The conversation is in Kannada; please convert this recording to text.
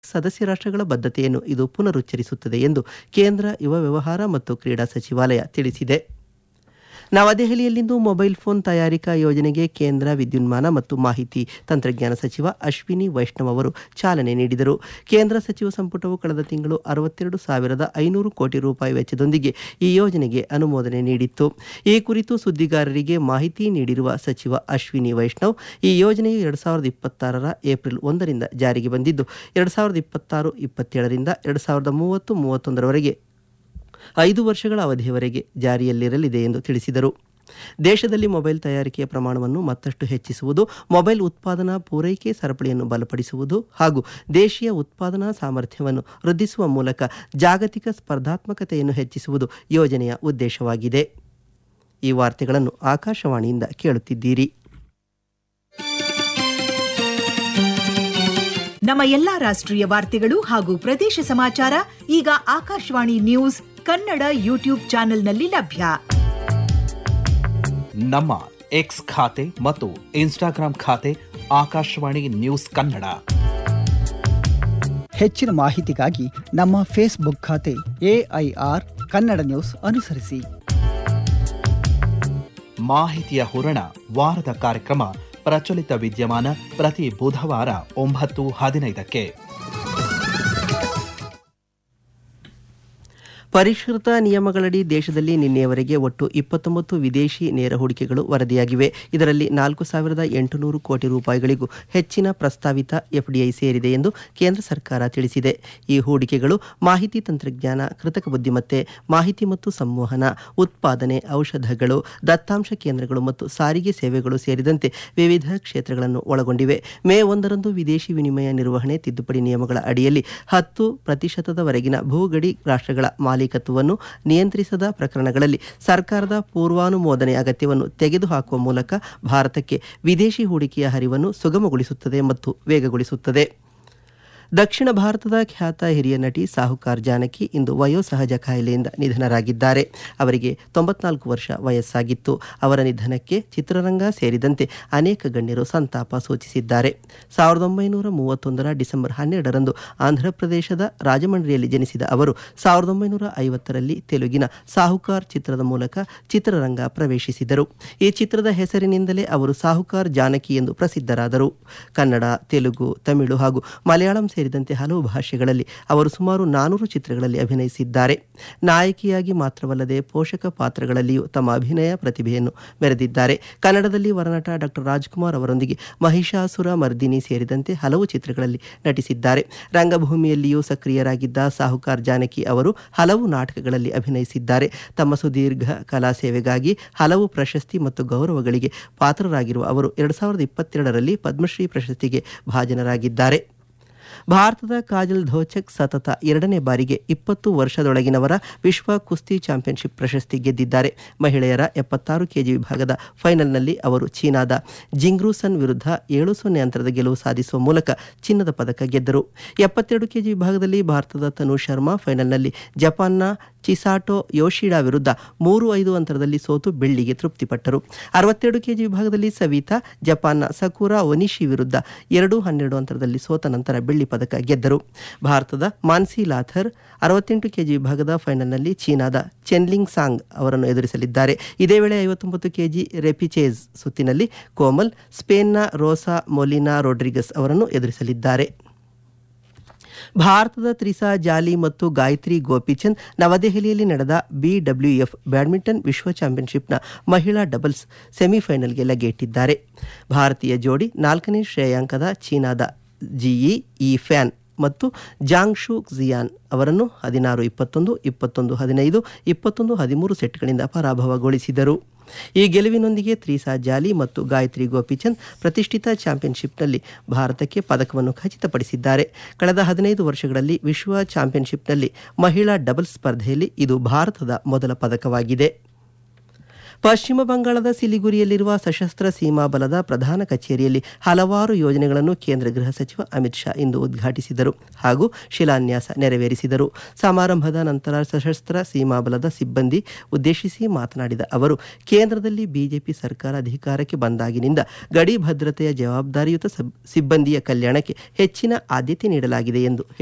ಸದಸ್ಯ ರಾಷ್ಟ್ರಗಳ ಬದ್ಧತೆಯನ್ನು ಇದು ಪುನರುಚ್ಚರಿಸುತ್ತದೆ ಎಂದು ಕೇಂದ್ರ ಯುವ ವ್ಯವಹಾರ ಮತ್ತು ಕ್ರೀಡಾ ಸಚಿವಾಲಯ ತಿಳಿಸಿದೆ ನವದೆಹಲಿಯಲ್ಲಿಂದು ಮೊಬೈಲ್ ಫೋನ್ ತಯಾರಿಕಾ ಯೋಜನೆಗೆ ಕೇಂದ್ರ ವಿದ್ಯುನ್ಮಾನ ಮತ್ತು ಮಾಹಿತಿ ತಂತ್ರಜ್ಞಾನ ಸಚಿವ ಅಶ್ವಿನಿ ವೈಷ್ಣವ್ ಅವರು ಚಾಲನೆ ನೀಡಿದರು ಕೇಂದ್ರ ಸಚಿವ ಸಂಪುಟವು ಕಳೆದ ತಿಂಗಳು ಅರವತ್ತೆರಡು ಸಾವಿರದ ಐನೂರು ಕೋಟಿ ರೂಪಾಯಿ ವೆಚ್ಚದೊಂದಿಗೆ ಈ ಯೋಜನೆಗೆ ಅನುಮೋದನೆ ನೀಡಿತ್ತು ಈ ಕುರಿತು ಸುದ್ದಿಗಾರರಿಗೆ ಮಾಹಿತಿ ನೀಡಿರುವ ಸಚಿವ ಅಶ್ವಿನಿ ವೈಷ್ಣವ್ ಈ ಯೋಜನೆಯು ಎರಡು ಸಾವಿರದ ಇಪ್ಪತ್ತಾರರ ಏಪ್ರಿಲ್ ಒಂದರಿಂದ ಜಾರಿಗೆ ಬಂದಿದ್ದು ಎರಡು ಸಾವಿರದ ಇಪ್ಪತ್ತಾರು ಇಪ್ಪತ್ತೇಳರಿಂದ ಎರಡು ಸಾವಿರದ ಮೂವತ್ತು ಮೂವತ್ತೊಂದರವರೆಗೆ ಐದು ವರ್ಷಗಳ ಅವಧಿಯವರೆಗೆ ಜಾರಿಯಲ್ಲಿರಲಿದೆ ಎಂದು ತಿಳಿಸಿದರು ದೇಶದಲ್ಲಿ ಮೊಬೈಲ್ ತಯಾರಿಕೆಯ ಪ್ರಮಾಣವನ್ನು ಮತ್ತಷ್ಟು ಹೆಚ್ಚಿಸುವುದು ಮೊಬೈಲ್ ಉತ್ಪಾದನಾ ಪೂರೈಕೆ ಸರಪಳಿಯನ್ನು ಬಲಪಡಿಸುವುದು ಹಾಗೂ ದೇಶೀಯ ಉತ್ಪಾದನಾ ಸಾಮರ್ಥ್ಯವನ್ನು ವೃದ್ಧಿಸುವ ಮೂಲಕ ಜಾಗತಿಕ ಸ್ಪರ್ಧಾತ್ಮಕತೆಯನ್ನು ಹೆಚ್ಚಿಸುವುದು ಯೋಜನೆಯ ಉದ್ದೇಶವಾಗಿದೆ ಈ ವಾರ್ತೆಗಳನ್ನು ಆಕಾಶವಾಣಿಯಿಂದ ಕೇಳುತ್ತಿದ್ದೀರಿ ನಮ್ಮ ಎಲ್ಲಾ ರಾಷ್ಟ್ರೀಯ ವಾರ್ತೆಗಳು ಹಾಗೂ ಪ್ರದೇಶ ಸಮಾಚಾರ ಈಗ ಆಕಾಶವಾಣಿ ನ್ಯೂಸ್ ಕನ್ನಡ ಯೂಟ್ಯೂಬ್ ಚಾನೆಲ್ನಲ್ಲಿ ಲಭ್ಯ ನಮ್ಮ ಎಕ್ಸ್ ಖಾತೆ ಮತ್ತು ಇನ್ಸ್ಟಾಗ್ರಾಂ ಖಾತೆ ಆಕಾಶವಾಣಿ ನ್ಯೂಸ್ ಕನ್ನಡ ಹೆಚ್ಚಿನ ಮಾಹಿತಿಗಾಗಿ ನಮ್ಮ ಫೇಸ್ಬುಕ್ ಖಾತೆ ಎಐಆರ್ ಕನ್ನಡ ನ್ಯೂಸ್ ಅನುಸರಿಸಿ ಮಾಹಿತಿಯ ಹೂರಣ ವಾರದ ಕಾರ್ಯಕ್ರಮ ಪ್ರಚಲಿತ ವಿದ್ಯಮಾನ ಪ್ರತಿ ಬುಧವಾರ ಒಂಬತ್ತು ಹದಿನೈದಕ್ಕೆ ಪರಿಷ್ಕೃತ ನಿಯಮಗಳಡಿ ದೇಶದಲ್ಲಿ ನಿನ್ನೆಯವರೆಗೆ ಒಟ್ಟು ಇಪ್ಪತ್ತೊಂಬತ್ತು ವಿದೇಶಿ ನೇರ ಹೂಡಿಕೆಗಳು ವರದಿಯಾಗಿವೆ ಇದರಲ್ಲಿ ನಾಲ್ಕು ಸಾವಿರದ ಎಂಟುನೂರು ಕೋಟಿ ರೂಪಾಯಿಗಳಿಗೂ ಹೆಚ್ಚಿನ ಪ್ರಸ್ತಾವಿತ ಎಫ್ಡಿಐ ಸೇರಿದೆ ಎಂದು ಕೇಂದ್ರ ಸರ್ಕಾರ ತಿಳಿಸಿದೆ ಈ ಹೂಡಿಕೆಗಳು ಮಾಹಿತಿ ತಂತ್ರಜ್ಞಾನ ಕೃತಕ ಬುದ್ಧಿಮತ್ತೆ ಮಾಹಿತಿ ಮತ್ತು ಸಂವಹನ ಉತ್ಪಾದನೆ ಔಷಧಗಳು ದತ್ತಾಂಶ ಕೇಂದ್ರಗಳು ಮತ್ತು ಸಾರಿಗೆ ಸೇವೆಗಳು ಸೇರಿದಂತೆ ವಿವಿಧ ಕ್ಷೇತ್ರಗಳನ್ನು ಒಳಗೊಂಡಿವೆ ಮೇ ಒಂದರಂದು ವಿದೇಶಿ ವಿನಿಮಯ ನಿರ್ವಹಣೆ ತಿದ್ದುಪಡಿ ನಿಯಮಗಳ ಅಡಿಯಲ್ಲಿ ಹತ್ತು ಪ್ರತಿಶತದವರೆಗಿನ ಭೂಗಡಿ ರಾಷ್ಟ್ರಗಳ ಮಾಲೀಕತ್ವವನ್ನು ನಿಯಂತ್ರಿಸದ ಪ್ರಕರಣಗಳಲ್ಲಿ ಸರ್ಕಾರದ ಪೂರ್ವಾನುಮೋದನೆ ಅಗತ್ಯವನ್ನು ತೆಗೆದುಹಾಕುವ ಮೂಲಕ ಭಾರತಕ್ಕೆ ವಿದೇಶಿ ಹೂಡಿಕೆಯ ಹರಿವನ್ನು ಸುಗಮಗೊಳಿಸುತ್ತದೆ ಮತ್ತು ವೇಗಗೊಳಿಸುತ್ತದೆ ದಕ್ಷಿಣ ಭಾರತದ ಖ್ಯಾತ ಹಿರಿಯ ನಟಿ ಸಾಹುಕಾರ್ ಜಾನಕಿ ಇಂದು ವಯೋಸಹಜ ಕಾಯಿಲೆಯಿಂದ ನಿಧನರಾಗಿದ್ದಾರೆ ಅವರಿಗೆ ತೊಂಬತ್ನಾಲ್ಕು ವರ್ಷ ವಯಸ್ಸಾಗಿತ್ತು ಅವರ ನಿಧನಕ್ಕೆ ಚಿತ್ರರಂಗ ಸೇರಿದಂತೆ ಅನೇಕ ಗಣ್ಯರು ಸಂತಾಪ ಸೂಚಿಸಿದ್ದಾರೆ ಸಾವಿರದ ಒಂಬೈನೂರ ಮೂವತ್ತೊಂದರ ಡಿಸೆಂಬರ್ ಹನ್ನೆರಡರಂದು ಆಂಧ್ರಪ್ರದೇಶದ ರಾಜಮಂಡ್ರಿಯಲ್ಲಿ ಜನಿಸಿದ ಅವರು ಸಾವಿರದ ಒಂಬೈನೂರ ಐವತ್ತರಲ್ಲಿ ತೆಲುಗಿನ ಸಾಹುಕಾರ್ ಚಿತ್ರದ ಮೂಲಕ ಚಿತ್ರರಂಗ ಪ್ರವೇಶಿಸಿದರು ಈ ಚಿತ್ರದ ಹೆಸರಿನಿಂದಲೇ ಅವರು ಸಾಹುಕಾರ್ ಜಾನಕಿ ಎಂದು ಪ್ರಸಿದ್ಧರಾದರು ಕನ್ನಡ ತೆಲುಗು ತಮಿಳು ಹಾಗೂ ಮಲಯಾಳಂ ಸೇರಿದಂತೆ ಹಲವು ಭಾಷೆಗಳಲ್ಲಿ ಅವರು ಸುಮಾರು ನಾನೂರು ಚಿತ್ರಗಳಲ್ಲಿ ಅಭಿನಯಿಸಿದ್ದಾರೆ ನಾಯಕಿಯಾಗಿ ಮಾತ್ರವಲ್ಲದೆ ಪೋಷಕ ಪಾತ್ರಗಳಲ್ಲಿಯೂ ತಮ್ಮ ಅಭಿನಯ ಪ್ರತಿಭೆಯನ್ನು ಮೆರೆದಿದ್ದಾರೆ ಕನ್ನಡದಲ್ಲಿ ವರನಟ ಡಾಕ್ಟರ್ ರಾಜ್ಕುಮಾರ್ ಅವರೊಂದಿಗೆ ಮಹಿಷಾಸುರ ಮರ್ದಿನಿ ಸೇರಿದಂತೆ ಹಲವು ಚಿತ್ರಗಳಲ್ಲಿ ನಟಿಸಿದ್ದಾರೆ ರಂಗಭೂಮಿಯಲ್ಲಿಯೂ ಸಕ್ರಿಯರಾಗಿದ್ದ ಸಾಹುಕಾರ್ ಜಾನಕಿ ಅವರು ಹಲವು ನಾಟಕಗಳಲ್ಲಿ ಅಭಿನಯಿಸಿದ್ದಾರೆ ತಮ್ಮ ಸುದೀರ್ಘ ಕಲಾ ಸೇವೆಗಾಗಿ ಹಲವು ಪ್ರಶಸ್ತಿ ಮತ್ತು ಗೌರವಗಳಿಗೆ ಪಾತ್ರರಾಗಿರುವ ಅವರು ಎರಡು ಸಾವಿರದ ಇಪ್ಪತ್ತೆರಡರಲ್ಲಿ ಪದ್ಮಶ್ರೀ ಪ್ರಶಸ್ತಿಗೆ ಭಾಜನರಾಗಿದ್ದಾರೆ ಭಾರತದ ಕಾಜಲ್ ಧೋಚಕ್ ಸತತ ಎರಡನೇ ಬಾರಿಗೆ ಇಪ್ಪತ್ತು ವರ್ಷದೊಳಗಿನವರ ವಿಶ್ವ ಕುಸ್ತಿ ಚಾಂಪಿಯನ್ಶಿಪ್ ಪ್ರಶಸ್ತಿ ಗೆದ್ದಿದ್ದಾರೆ ಮಹಿಳೆಯರ ಎಪ್ಪತ್ತಾರು ಕೆಜಿ ವಿಭಾಗದ ಫೈನಲ್ನಲ್ಲಿ ಅವರು ಚೀನಾದ ಜಿಂಗ್ರೂಸನ್ ವಿರುದ್ಧ ಏಳು ಸೊನ್ನೆ ಅಂತರದ ಗೆಲುವು ಸಾಧಿಸುವ ಮೂಲಕ ಚಿನ್ನದ ಪದಕ ಗೆದ್ದರು ಎಪ್ಪತ್ತೆರಡು ಕೆಜಿ ವಿಭಾಗದಲ್ಲಿ ಭಾರತದ ತನು ಶರ್ಮಾ ಫೈನಲ್ನಲ್ಲಿ ಜಪಾನ್ನ ಚಿಸಾಟೋ ಯೋಶಿಡಾ ವಿರುದ್ಧ ಮೂರು ಐದು ಅಂತರದಲ್ಲಿ ಸೋತು ಬೆಳ್ಳಿಗೆ ತೃಪ್ತಿಪಟ್ಟರು ಅರವತ್ತೆರಡು ಕೆಜಿ ವಿಭಾಗದಲ್ಲಿ ಸವಿತಾ ಜಪಾನ್ನ ಸಕುರಾ ಒನಿಶಿ ವಿರುದ್ಧ ಎರಡು ಹನ್ನೆರಡು ಅಂತರದಲ್ಲಿ ಸೋತ ನಂತರ ಬೆಳ್ಳಿ ಪದಕ ಗೆದ್ದರು ಭಾರತದ ಮಾನ್ಸಿ ಲಾಥರ್ ಅರವತ್ತೆಂಟು ಕೆಜಿ ವಿಭಾಗದ ಫೈನಲ್ನಲ್ಲಿ ಚೀನಾದ ಚೆನ್ಲಿಂಗ್ ಸಾಂಗ್ ಅವರನ್ನು ಎದುರಿಸಲಿದ್ದಾರೆ ಇದೇ ವೇಳೆ ಐವತ್ತೊಂಬತ್ತು ಕೆಜಿ ರೆಪಿಚೇಸ್ ಸುತ್ತಿನಲ್ಲಿ ಕೋಮಲ್ ಸ್ಪೇನ್ನ ರೋಸಾ ಮೊಲಿನಾ ರೋಡ್ರಿಗಸ್ ಅವರನ್ನು ಎದುರಿಸಲಿದ್ದಾರೆ ಭಾರತದ ತ್ರಿಸಾ ಜಾಲಿ ಮತ್ತು ಗಾಯತ್ರಿ ಗೋಪಿಚಂದ್ ನವದೆಹಲಿಯಲ್ಲಿ ನಡೆದ ಬಿಡಬ್ಲ್ಯೂಎಫ್ ಬ್ಯಾಡ್ಮಿಂಟನ್ ವಿಶ್ವ ಚಾಂಪಿಯನ್ಶಿಪ್ನ ಮಹಿಳಾ ಡಬಲ್ಸ್ ಸೆಮಿಫೈನಲ್ಗೆ ಲಗ್ಗೆಯಿಟ್ಟಿದ್ದಾರೆ ಭಾರತೀಯ ಜೋಡಿ ನಾಲ್ಕನೇ ಶ್ರೇಯಾಂಕದ ಚೀನಾದ ಜಿಇ ಇ ಫ್ಯಾನ್ ಮತ್ತು ಜಾಂಗ್ ಶೂ ಜಿಯಾನ್ ಅವರನ್ನು ಹದಿನಾರು ಇಪ್ಪತ್ತೊಂದು ಇಪ್ಪತ್ತೊಂದು ಹದಿನೈದು ಇಪ್ಪತ್ತೊಂದು ಹದಿಮೂರು ಸೆಟ್ಗಳಿಂದ ಪರಾಭವಗೊಳಿಸಿದರು ಈ ಗೆಲುವಿನೊಂದಿಗೆ ತ್ರಿಸಾ ಜಾಲಿ ಮತ್ತು ಗಾಯತ್ರಿ ಗೋಪಿಚಂದ್ ಪ್ರತಿಷ್ಠಿತ ಚಾಂಪಿಯನ್ಶಿಪ್ನಲ್ಲಿ ಭಾರತಕ್ಕೆ ಪದಕವನ್ನು ಖಚಿತಪಡಿಸಿದ್ದಾರೆ ಕಳೆದ ಹದಿನೈದು ವರ್ಷಗಳಲ್ಲಿ ವಿಶ್ವ ಚಾಂಪಿಯನ್ಶಿಪ್ನಲ್ಲಿ ಮಹಿಳಾ ಡಬಲ್ಸ್ ಸ್ಪರ್ಧೆಯಲ್ಲಿ ಇದು ಭಾರತದ ಮೊದಲ ಪದಕವಾಗಿದೆ ಪಶ್ಚಿಮ ಬಂಗಾಳದ ಸಿಲಿಗುರಿಯಲ್ಲಿರುವ ಸಶಸ್ತ್ರ ಸೀಮಾ ಬಲದ ಪ್ರಧಾನ ಕಚೇರಿಯಲ್ಲಿ ಹಲವಾರು ಯೋಜನೆಗಳನ್ನು ಕೇಂದ್ರ ಗೃಹ ಸಚಿವ ಅಮಿತ್ ಶಾ ಇಂದು ಉದ್ಘಾಟಿಸಿದರು ಹಾಗೂ ಶಿಲಾನ್ಯಾಸ ನೆರವೇರಿಸಿದರು ಸಮಾರಂಭದ ನಂತರ ಸಶಸ್ತ್ರ ಸೀಮಾ ಬಲದ ಸಿಬ್ಬಂದಿ ಉದ್ದೇಶಿಸಿ ಮಾತನಾಡಿದ ಅವರು ಕೇಂದ್ರದಲ್ಲಿ ಬಿಜೆಪಿ ಸರ್ಕಾರ ಅಧಿಕಾರಕ್ಕೆ ಬಂದಾಗಿನಿಂದ ಗಡಿ ಭದ್ರತೆಯ ಜವಾಬ್ದಾರಿಯುತ ಸಬ್- ಸಿಬ್ಬಂದಿಯ ಕಲ್ಯಾಣಕ್ಕೆ ಹೆಚ್ಚಿನ ಆದ್ಯತೆ ನೀಡಲಾಗಿದೆ ಎಂದು